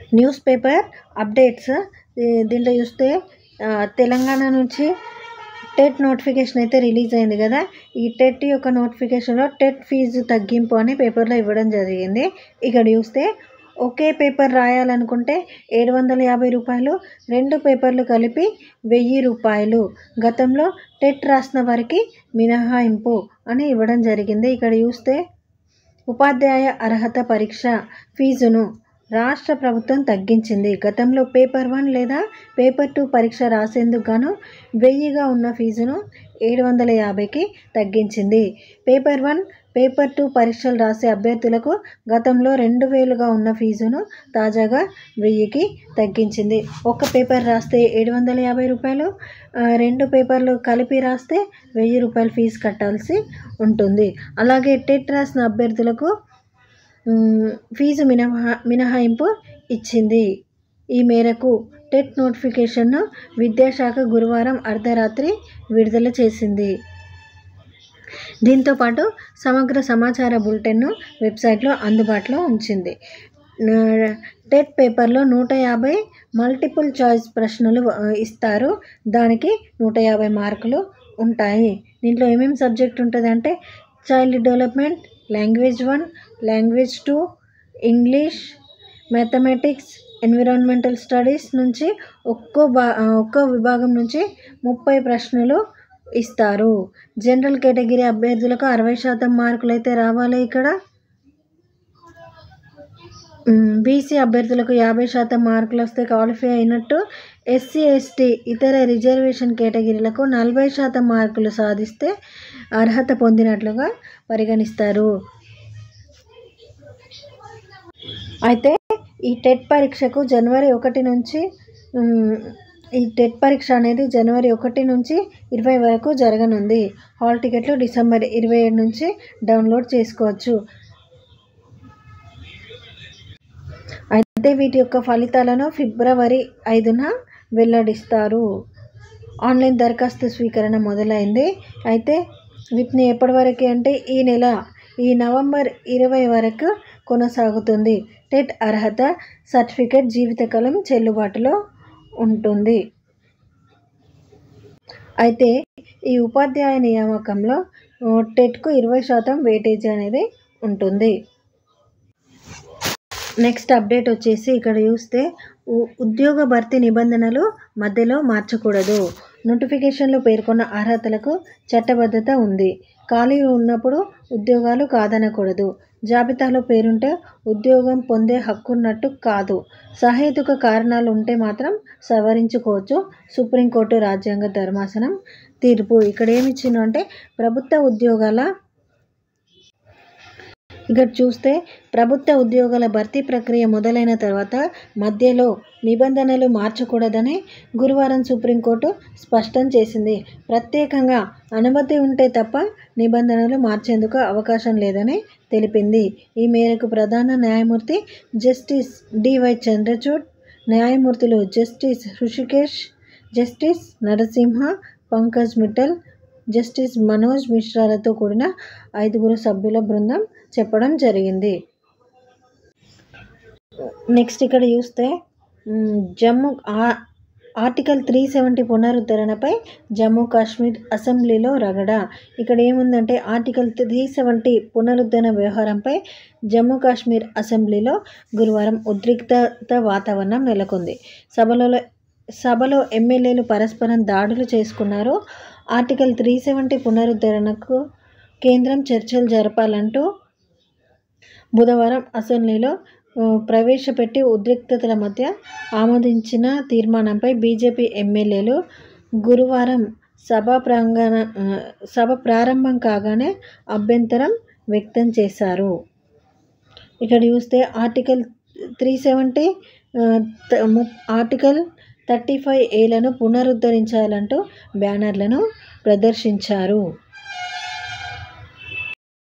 news paper updates ఈ- దీంట్లో చూస్తే ఆ, తెలంగాణ నుంచి టెట్ నోటిఫికేషన్ అయితే రిలీజ్ అయింది కదా ఈ టెట్ యొక్క నోటిఫికేషన్లో టెట్ ఫీజు తగ్గింపు అని పేపర్లో ఇవ్వడం జరిగింది ఇక్కడ చూస్తే ఒకే పేపర్ రాయాలనుకుంటే ఏడు వందల యాభై రూపాయలు రెండు పేపర్లు కలిపి వెయ్యి రూపాయలు గతంలో టెట్ రాసిన వారికి మినహాయింపు అని ఇవ్వడం జరిగింది ఇక్కడ చూస్తే ఉపాధ్యాయ అర్హత పరీక్ష ఫీజును రాష్ట్ర ప్రభుత్వం తగ్గించింది గతంలో పేపర్ వన్ లేదా పేపర్ టూ పరీక్ష రాసేందుకు గాను వెయ్యిగా ఉన్న ఫీజును ఏడు వందల యాభైకి తగ్గించింది పేపర్ వన్ పేపర్ టూ పరీక్షలు రాసే అభ్యర్థులకు గతంలో రెండు వేలుగా ఉన్న ఫీజును తాజాగా వెయ్యికి తగ్గించింది ఒక పేపర్ రాస్తే ఏడు వందల యాభై రూపాయలు ఆ, రెండు పేపర్లు కలిపి రాస్తే వెయ్యి రూపాయలు ఫీజు కట్టాల్సి ఉంటుంది అలాగే టెట్ రాసిన అభ్యర్థులకు మ్, ఫీజు మినహా మినహాయింపు ఇచ్చింది ఈ మేరకు టెట్ నోటిఫికేషన్ను విద్యాశాఖ గురువారం అర్ధరాత్రి విడుదల చేసింది దీంతోపాటు సమగ్ర సమాచార బులెటిన్ను వెబ్సైట్లో అందుబాటులో ఉంచింది న- టెట్ పేపర్లో నూట యాభై మల్టిపుల్ చాయిస్ ప్రశ్నలు ఆ, ఇస్తారు దానికి నూట యాభై మార్కులు ఉంటాయి దీంట్లో ఏమేమి సబ్జెక్ట్ ఉంటుంది అంటే child development language one language two English mathematics environmental studies నుంచి ఒక్కో బా ఒక్కో విభాగం నుంచి ముప్పై ప్రశ్నలు ఇస్తారు జనరల్ కేటగిరీ అభ్యర్థులకు అరవై శాతం మార్కులు అయితే రావాలి ఇక్కడ బీసీ అభ్యర్థులకు యాభై శాతం మార్కులు వస్తే క్వాలిఫై అయినట్టు ఎస్సీ ఎస్టీ ఇతర రిజర్వేషన్ కేటగిరీలకు నలభై శాతం మార్కులు సాధిస్తే అర్హత పొందినట్లుగా పరిగణిస్తారు అయితే ఈ టెట్ పరీక్షకు జనవరి ఒకటి నుంచి ఉమ్, ఈ టెట్ పరీక్ష అనేది జనవరి ఒకటి నుంచి ఇరవై వరకు జరగనుంది హాల్ టికెట్లు డిసెంబర్ ఇరవై ఏడు నుంచి డౌన్లోడ్ చేసుకోవచ్చు అయితే వీటి యొక్క ఫలితాలను ఫిబ్రవరి ఐదున వెల్లడిస్తారు ఆన్లైన్ దరఖాస్తు స్వీకరణ మొదలైంది అయితే వీటిని ఎప్పటి వరకు అంటే ఈ నెల ఈ నవంబర్ ఇరవై వరకు కొనసాగుతుంది టెట్ అర్హత సర్టిఫికేట్ జీవితకాలం చెల్లుబాటులో ఉంటుంది అయితే ఈ ఉపాధ్యాయ నియామకంలో ఆ, టెట్కు ఇరవై శాతం వెయిటేజ్ అనేది ఉంటుంది నెక్స్ట్ అప్డేట్ వచ్చేసి ఇక్కడ చూస్తే ఉ- ఉద్యోగ భర్తీ నిబంధనలు మధ్యలో మార్చకూడదు నోటిఫికేషన్లో పేర్కొన్న అర్హతలకు చట్టబద్ధత ఉంది ఖాళీ ఉన్నప్పుడు ఉద్యోగాలు కాదనకూడదు జాబితాలో పేరుంటే ఉద్యోగం పొందే హక్కున్నట్టు కాదు సహేతుక కారణాలు ఉంటే మాత్రం సవరించుకోవచ్చు సుప్రీంకోర్టు రాజ్యాంగ ధర్మాసనం తీర్పు ఇక్కడ ఏమి ఇచ్చిండు అంటే ప్రభుత్వ ఉద్యోగాల ఇక్కడ చూస్తే ప్రభుత్వ ఉద్యోగాల భర్తీ ప్రక్రియ మొదలైన తర్వాత మధ్యలో నిబంధనలు మార్చకూడదని గురువారం సుప్రీంకోర్టు స్పష్టం చేసింది ప్రత్యేకంగా అనుమతి ఉంటే తప్ప నిబంధనలు మార్చేందుకు అవకాశం లేదని తెలిపింది ఈ మేరకు ప్రధాన న్యాయమూర్తి జస్టిస్ డివై చంద్రచూడ్ న్యాయమూర్తులు justice Hrishikesh justice Narasimha Pankaj Mittal justice Manoj మిశ్రాలతో కూడిన ఐదుగురు సభ్యుల బృందం చెప్పడం జరిగింది నెక్స్ట్ ఇక్కడ చూస్తే మ్, జమ్మూ ఆ- ఆర్టికల్ త్రీ సెవెంటీ పునరుద్ధరణపై జమ్మూ కాశ్మీర్ అసెంబ్లీలో రగడ ఇక్కడ ఏముందంటే ఆర్టికల్ త్రీ సెవెంటీ పునరుద్ధరణ వ్యవహారంపై జమ్మూ కాశ్మీర్ అసెంబ్లీలో గురువారం ఉద్రిక్తత వాతావరణం నెలకొంది సభలో సభలో ఎమ్మెల్యేలు పరస్పరం దాడులు చేసుకున్నారు ఆర్టికల్ త్రీ సెవెంటీ పునరుద్ధరణకు కేంద్రం చర్చలు జరపాలంటూ బుధవారం అసెంబ్లీలో ఆ, ప్రవేశపెట్టి ఉద్రిక్తతల మధ్య ఆమోదించిన తీర్మానంపై బీజేపీ ఎమ్మెల్యేలు గురువారం సభ ప్రాంగణ ఆ, సభ ప్రారంభం కాగానే అభ్యంతరం వ్యక్తం చేశారు ఇక్కడ చూస్తే article three seventy article thirty five ఏలను పునరుద్ధరించాలంటూ బ్యానర్లను ప్రదర్శించారు